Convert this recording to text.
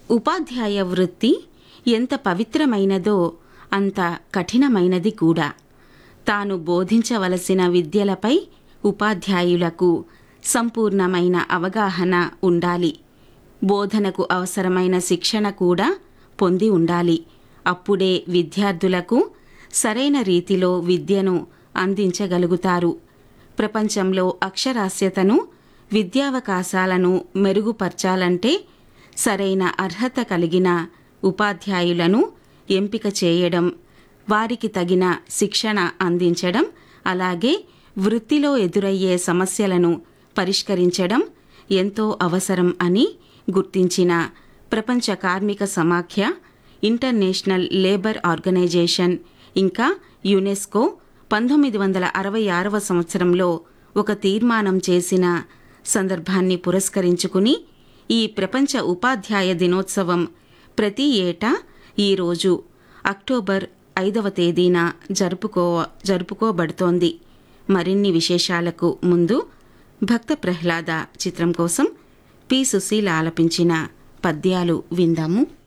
ఉపాధ్యాయ వృత్తి ఎంత పవిత్రమైనదో అంత కఠినమైనది కూడా తాను బోధించవలసిన విద్యలపై ఉపాధ్యాయులకు సంపూర్ణమైన అవగాహన ఉండాలి బోధనకు అవసరమైన శిక్షణ కూడా పొంది ఉండాలి అప్పుడే విద్యార్థులకు సరైన రీతిలో విద్యను అందించగలుగుతారు ప్రపంచంలో అక్షరాస్యతను విద్యావకాశాలను మెరుగుపరచాలంటే సరైన అర్హత కలిగిన ఉపాధ్యాయులను ఎంపిక చేయడం వారికి తగిన శిక్షణ అందించడం అలాగే వృత్తిలో ఎదురయ్యే సమస్యలను పరిష్కరించడం ఎంతో అవసరం అని గుర్తించిన ప్రపంచ కార్మిక సమాఖ్య ఇంటర్నేషనల్ లేబర్ ఆర్గనైజేషన్ ఇంకా యునెస్కో పంతొమ్మిది వందల అరవై ఆరవ సంవత్సరంలో ఒక తీర్మానం చేసిన సందర్భాన్ని పురస్కరించుకుని ఈ ప్రపంచ ఉపాధ్యాయ దినోత్సవం ప్రతి ఏటా ఈరోజు అక్టోబర్ ఐదవ తేదీన జరుపుకో జరుపుకోబడుతోంది మరిన్ని విశేషాలకు ముందు భక్త ప్రహ్లాద చిత్రం కోసం పి సుశీల ఆలపించిన పద్యాలు విందాము